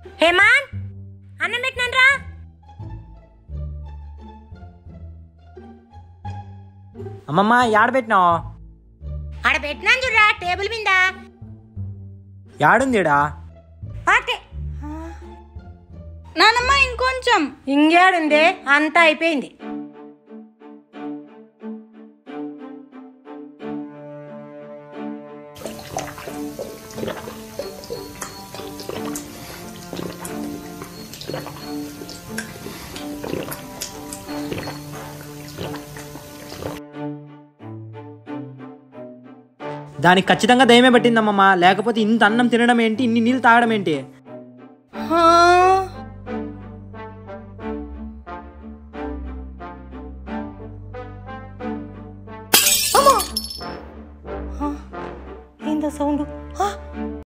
హేమాన్ అన్నం పెట్టినాను రా అమ్మమ్మ యాడ పెట్టినావు ఆడ పెట్టినాను చూడరా టేబుల్ మీద యాడుందిడా పాటే నానమ్మ ఇంకొంచెం ఇంకేడుంది అంతా అయిపోయింది దానికి ఖచ్చితంగా దయమే పట్టిందమ్మమ్మ లేకపోతే ఇంత అన్నం తినడం ఏంటి ఇన్ని నీళ్ళు తాగడం ఏంటి హా,